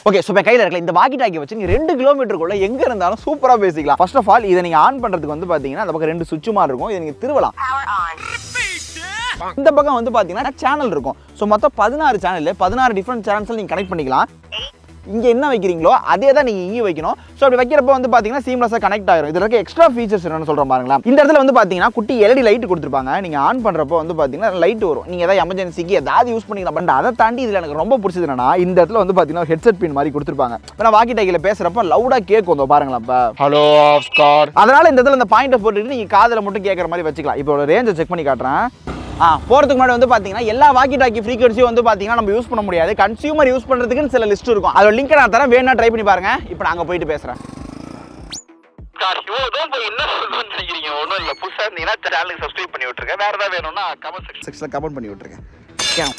okay so இப்போ கையில் இருக்கல இந்த வாக்கி டாக்கி வச்சு நீங்கள் ரெண்டு கிலோமீட்டருக்குள்ள எங்கே இருந்தாலும் சூப்பராக பேசிக்கலாம் ஃபர்ஸ்ட் ஆஃப் ஆல் இதை நீங்கள் ஆன் பண்ணுறதுக்கு வந்து பார்த்தீங்கன்னா அந்த பக்கம் ரெண்டு சுவிட்ச் மாதிரி இருக்கும் இதை நீங்கள் திருவலாம் இந்த பக்கம் வந்து பார்த்தீங்கன்னா சேனல் இருக்கும் ஸோ மொத்தம் பதினாறு சேனல் பதினாறு டிஃப்ரெண்ட் சேனல்ஸில் நீங்கள் கனெக்ட் பண்ணிக்கலாம் இங்கே என்ன வைக்கிறீங்களோ அதே தான் நீங்கள் இங்கே வைக்கணும் ஸோ அப்படி வைக்கிறப்ப வந்து பார்த்தீங்கன்னா சீம்லஸாக கனெக்ட் ஆயிரும் இதில் இருக்க எக்ஸ்ட்ரா ஃபீச்சர்ஸ் என்னன்னு சொல்கிறேன் பாருங்களேன் இந்த இடத்துல வந்து பார்த்தீங்கன்னா குட்டி எல்இடி லைட் கொடுத்துருப்பாங்க நீங்கள் ஆன் பண்ணுறப்போ வந்து பார்த்தீங்கன்னா லைட் வரும் நீங்கள் ஏதாவது எமர்ஜென்சிக்கு ஏதாவது யூஸ் பண்ணிக்கலாம் பட் அதை தாண்டி இதில் எனக்கு ரொம்ப பிடிச்சது என்னன்னா இந்த இடத்துல வந்து பார்த்தீங்கன்னா ஹெட்செட் பின் மாதிரி கொடுத்துருப்பாங்க இப்போ நான் வாக்கி டாக்கியில் பேசுகிறப்ப லவுடாக கேட்கும் இதோ பாருங்களேன் இப்போ ஹலோ ஆஃப்கார் அதனால இந்த இடத்துல இந்த பாயிண்ட்டை போட்டுட்டு நீங்கள் காதில் மட்டும் கேட்குற மாதிரி வச்சுக்கலாம் இப்போ ரேஞ்சை செக் பண்ணி காட்டுறேன் ஆ போகிறதுக்கு முன்னாடி வந்து பார்த்தீங்கன்னா எல்லா வாக்கி டாக்கி ஃப்ரீக்வன்சியும் வந்து பார்த்தீங்கன்னா நம்ம யூஸ் பண்ண முடியாது கன்சியூமர் யூஸ் பண்ணுறதுக்குன்னு சில லிஸ்ட் இருக்கும் அதோட லிங்க் நான் தரேன் வேணா ட்ரை பண்ணி பாருங்க இப்போ நான் அங்கே போயிட்டு பேசுகிறேன் சார் இவ்வளோதான் போய் என்ன சொல்லணும்னு நினைக்கிறீங்க ஒன்றும் இல்லை புதுசாக இருந்தீங்கன்னா சேனலுக்கு சப்ஸ்கிரைப் பண்ணி விட்டுருங்க வேறு ஏதாவது வேணும்னா கமெண்ட் செக்ஷன் செக்ஷனில் கமெண்ட் பண்ணி விட்டுருக்கேன்